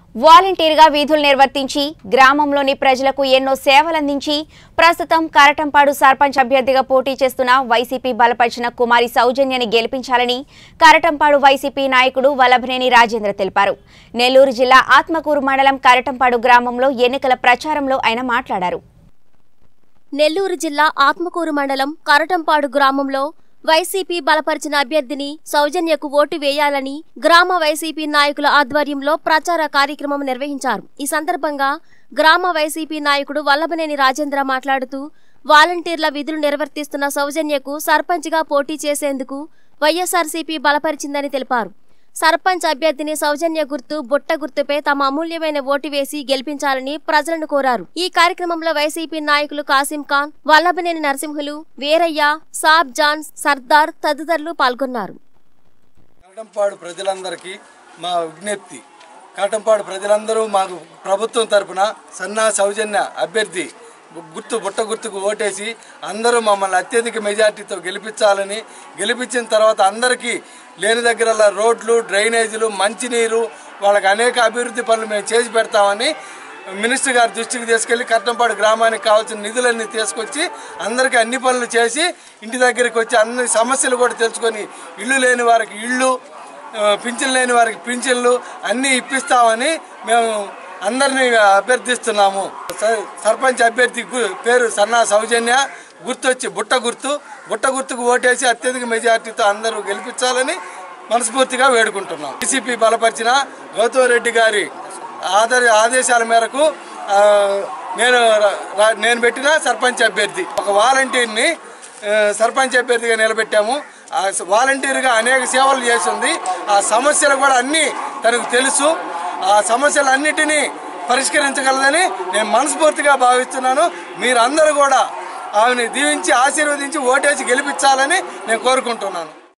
వాలంటీర్గా విధులు నిర్వర్తించి గ్రామంలోని ప్రజలకు ఎన్నో సేవలందించి ప్రస్తుతం కరటంపాడు సర్పంచ్ అభ్యర్థిగా పోటీ చేస్తున్న వైసీపీ బలపరిచిన కుమారి సౌజన్యని గెలిపించాలని కరటంపాడు వైసీపీ నాయకుడు వల్లభనేని రాజేంద్ర తెలిపారు నెల్లూరు జిల్లా ఆత్మకూరు మండలం కరటంపాడు గ్రామంలో ఎన్నికల ప్రచారంలో ఆయన మాట్లాడారు నెల్లూరు జిల్లా ఆత్మకూరు మండలం కరటంపాడు గ్రామంలో వైసీపీ బలపరిచిన అభ్యర్థిని సౌజన్యకు ఓటు వేయాలని గ్రామ వైసీపీ నాయకుల ఆధ్వర్యంలో ప్రచార కార్యక్రమం నిర్వహించారు ఈ సందర్భంగా గ్రామ వైసీపీ నాయకుడు వల్లభనేని రాజేంద్ర మాట్లాడుతూ వాలంటీర్ల విధులు నిర్వర్తిస్తున్న సౌజన్యకు సర్పంచ్గా పోటీ చేసేందుకు వైఎస్ఆర్సీపీ బలపరిచిందని తెలిపారు సర్పంచ్ అభ్యర్థిని సౌజన్య గుర్తు బుట్ట గుర్తుపై తమ అమూల్యమైన ఓటు వేసి గెలిపించాలని ప్రజలను కోరారు ఈ కార్యక్రమంలో వైసీపీ నాయకులు కాసిం ఖాన్ వల్లభనేని నరసింహులు వీరయ్య సాబ్ జాన్ సర్దార్ తదితరులు పాల్గొన్నారు కాటంపాడు ప్రజలందరికీ మా విజ్ఞప్తి కాటంపాడు ప్రజలందరూ మాకు ప్రభుత్వం తరపున సన్నా సౌజన్య అభ్యర్థి గుర్తు బుట్ట గుర్తుకు ఓటేసి అందరూ మమ్మల్ని అత్యధిక మెజార్టీతో గెలిపించాలని గెలిపించిన తర్వాత అందరికీ లేని దగ్గర రోడ్లు డ్రైనేజీలు మంచినీరు వాళ్ళకి అనేక అభివృద్ధి పనులు మేము చేసి పెడతామని మినిస్టర్ గారి దృష్టికి తీసుకెళ్లి కట్టంపాడు గ్రామానికి కావాల్సిన నిధులన్నీ తీసుకొచ్చి అందరికీ అన్ని పనులు చేసి ఇంటి దగ్గరికి వచ్చి అన్ని సమస్యలు కూడా తెలుసుకొని ఇల్లు లేని వారికి ఇళ్ళు ఆ, పింఛన్ లేని వారికి పింఛన్లు అన్నీ ఇప్పిస్తామని మేము అందరినీ అభ్యర్థిస్తున్నాము స- సర్పంచ్ అభ్యర్థి గు- పేరు సన్నా సౌజన్య గుర్తు వచ్చి బుట్ట గుర్తు బుట్ట గుర్తుకు ఓటేసి అత్యధిక మెజార్టీతో అందరూ గెలిపించాలని మనస్ఫూర్తిగా వేడుకుంటున్నాం టీసీపీ బలపరిచిన గౌతమ్ రెడ్డి గారి ఆదర ఆదేశాల మేరకు ఆ, నేను ర- ర- నేను పెట్టిన సర్పంచ్ అభ్యర్థి ఒక వాలంటీర్ని ఆ, సర్పంచ్ అభ్యర్థిగా నిలబెట్టాము ఆ స- వాలంటీర్గా అనేక సేవలు చేసింది ఆ సమస్యలు కూడా అన్నీ తనకు తెలుసు ఆ సమస్యలన్నిటినీ పరిష్కరించగలదని నేను మనస్ఫూర్తిగా భావిస్తున్నాను మీరందరూ కూడా ఆమెను దీవించి ఆశీర్వదించి ఓటేసి గెలిపించాలని నేను కోరుకుంటున్నాను